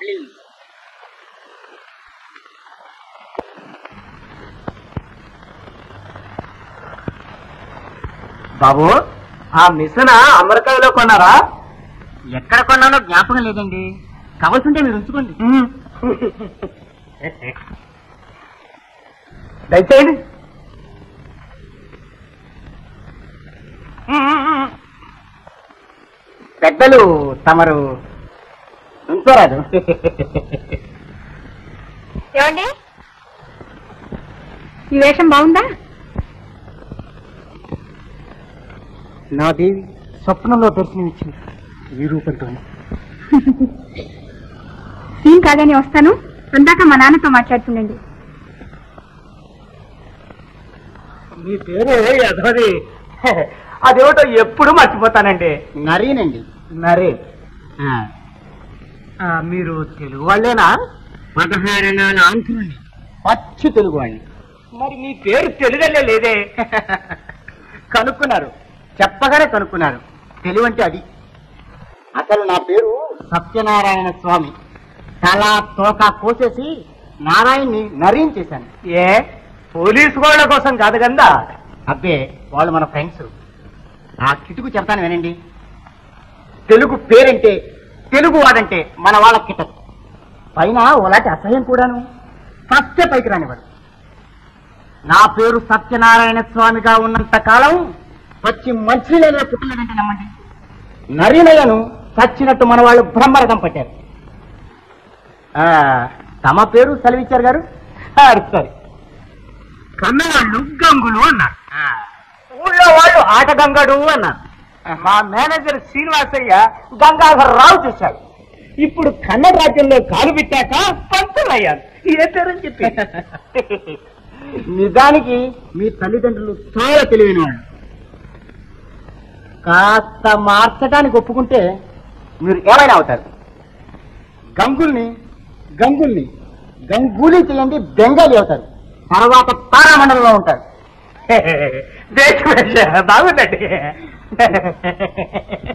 బాబు ఆ మిషన్ అమెరికాలో కొన్నారా ఎక్కడ కొన్నానో జ్ఞాపకం లేదండి కావాల్సింటే మీరు ఉంచుకోండి దయచేయండి పెద్దలు తమరు ఉంచోరాదు ఏమండి ఈ వేషం బాగుందా నా దేవి స్వప్నంలో దర్శనమిచ్చింది ఈ రూపంతో సీన్ కాదని వస్తాను అందాక మా నాన్నతో మాట్లాడుతుండండి మీ పేరు యధోది అదేమిటో ఎప్పుడు మర్చిపోతానండి నరీనండి నరే ఆ, మీరు తెలుగు వాళ్ళేనా పదహారు నాలుగు ఆంధ్రుల్ని పచ్చి తెలుగు వాడిని మరి మీ పేరు తెలుగలే లేదే కనుక్కున్నారు చెప్పగానే కనుక్కున్నారు తెలుగు అంటే అది అసలు నా పేరు సత్యనారాయణ స్వామి తల తోక కోసేసి నారాయణ్ణి నరించేశాను ఏ పోలీసు వాళ్ళ కోసం కాదు కదా అబ్బే వాళ్ళు మన ఫ్రెండ్స్ ఆ కిటుకు చెప్తాను వినండి తెలుగు పేరంటే తెలుగు వాడంటే మన వాళ్ళ కిటకు పైన ఓలాంటి అసహ్యం కూడాను సత్య పైకి రానివాడు నా పేరు సత్యనారాయణ స్వామిగా ఉన్నంత కాలం పచ్చి మంచినీళ్ళ పుట్టలేదంటే నమ్మండి నరీనయ్యను చచ్చినట్టు మన వాళ్ళు బ్రహ్మరథం పట్టారు ఆ, తమ పేరు సెలవిచ్చారు గారు సరే కన్నవాళ్ళు గంగులు అన్నారు ఊళ్ళో వాళ్ళు ఆట గంగడు అన్నారు మా మేనేజర్ శ్రీనివాసయ్య గంగాధర రావు చూశాడు ఇప్పుడు కన్నడ రాజ్యంలో కాలు పెట్టాక పంతులయ్యాను ఏ పేరని చెప్పి నిజానికి మీ తల్లిదండ్రులు చాలా తెలివైన వాళ్ళు కాస్త మార్చడానికి ఒప్పుకుంటే మీరు ఏమైనా అవుతారు గంగుల్ని గంగుల్ని గంగూలీ చేయండి బెంగాలీ అవుతారు తర్వాత తారామండలంలో ఉంటారు బాగుందండి